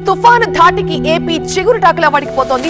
తుఫాను ధాటికి ఏపీ చిగురుటాకులా వణికిపోతోంది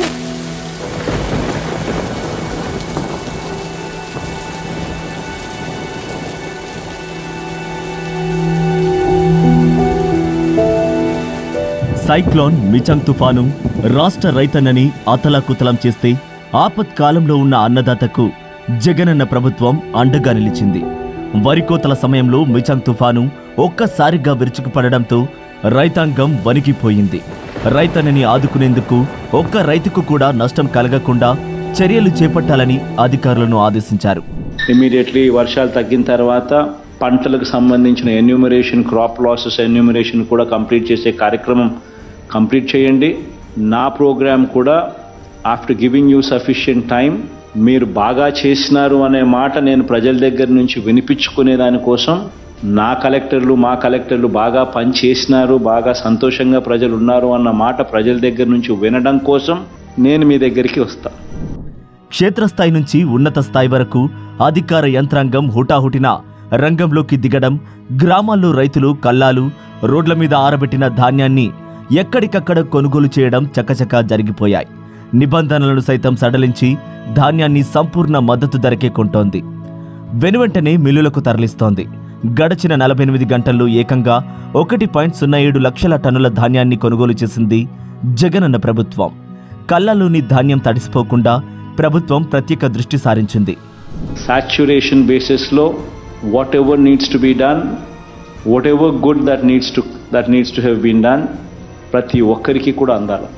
సైక్లోన్ మిచంగ్ తుఫాను రాష్ట్ర రైతన్నని అతలాకుతలం చేస్తే ఆపత్కాలంలో ఉన్న అన్నదాతకు జగనన్న ప్రభుత్వం అండగా నిలిచింది వరికోతల సమయంలో మిచంగ్ తుఫాను ఒక్కసారిగా విరుచుకుపడడంతో రైతాంగం వణికిపోయింది రైతన్నని ఆదుకునేందుకు ఒక్క రైతుకు కూడా నష్టం కలగకుండా చర్యలు చేపట్టాలని అధికారులను ఆదేశించారు ఇమీడియట్లీ వర్షాలు తగ్గిన తర్వాత పంటలకు సంబంధించిన ఎన్యూమరేషన్ క్రాప్ లాసెస్ ఎన్యూమరేషన్ కూడా కంప్లీట్ చేసే కార్యక్రమం కంప్లీట్ చేయండి నా ప్రోగ్రామ్ కూడా after giving you sufficient time మీరు బాగా చేసినారు అనే మాట నేను ప్రజల దగ్గర నుంచి వినిపించుకునే దానికోసం నా కలెక్టర్లు మా కలెక్టర్లు బాగా పని చేసినారు బాగా సంతోషంగా ప్రజలు ఉన్నారు అన్న మాట ప్రజల దగ్గర నుంచి వినడం కోసం నేను మీ దగ్గరికి వస్తాను క్షేత్రస్థాయి నుంచి ఉన్నత స్థాయి వరకు అధికార యంత్రాంగం హుటాహుటిన రంగంలోకి దిగడం గ్రామాల్లో రైతులు కల్లాలు రోడ్ల మీద ఆరబెట్టిన ధాన్యాన్ని ఎక్కడికక్కడ కొనుగోలు చేయడం చకచకా జరిగిపోయాయి నిబంధనలను సైతం సడలించి ధాన్యాన్ని సంపూర్ణ మద్దతు ధరకే కొంటోంది వెనువెంటనే మిల్లులకు తరలిస్తోంది గడచిన నలభై ఎనిమిది గంటల్లో ఏకంగా ఒకటి పాయింట్ సున్నా ఏడు లక్షల టన్నుల ధాన్యాన్ని కొనుగోలు చేసింది జగనన్న ప్రభుత్వం కళ్ళలోని ధాన్యం తడిసిపోకుండా ప్రభుత్వం ప్రత్యేక దృష్టి సారించింది saturation basis లో whatever needs to be done whatever good that needs to that needs to have been done ప్రతి ఒక్కరికి కూడా అందాలి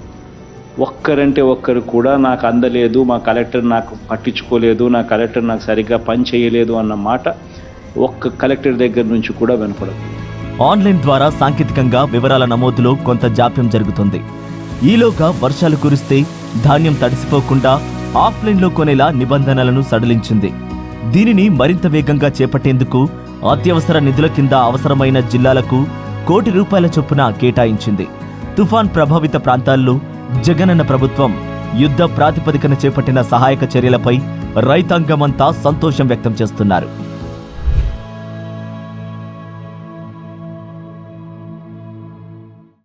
ఒక్కరంటే ఒక్కరు కూడా నాకు అందలేదు మా కలెక్టర్ నాకు పట్టించుకోలేదు నా కలెక్టర్ నాకు సరిగ్గా పని చేయలేదు అన్న మాట ఒక్క కలెక్టర్ దగ్గర నుంచి కూడా వినపడదు ఆన్లైన్ ద్వారా సాంకేతికంగా వివరాల నమోదులో కొంత జాప్యం జరుగుతుంది ఈలోగా వర్షాలు కురిస్తే ధాన్యం తడిసిపోకుండా ఆఫ్లైన్లో కొనేలా నిబంధనలను సడలించింది దీనిని మరింత వేగంగా చేపట్టేందుకు అత్యవసర నిధుల కింద అవసరమైన జిల్లాలకు కోటి రూపాయల చొప్పున కేటాయించింది తుఫాన్ ప్రభావిత ప్రాంతాల్లో జగనన్న ప్రభుత్వం యుద్ధ ప్రాతిపదికన చేపట్టిన సహాయక చర్యలపై రైతాంగమంతా సంతోషం వ్యక్తం చేస్తున్నారు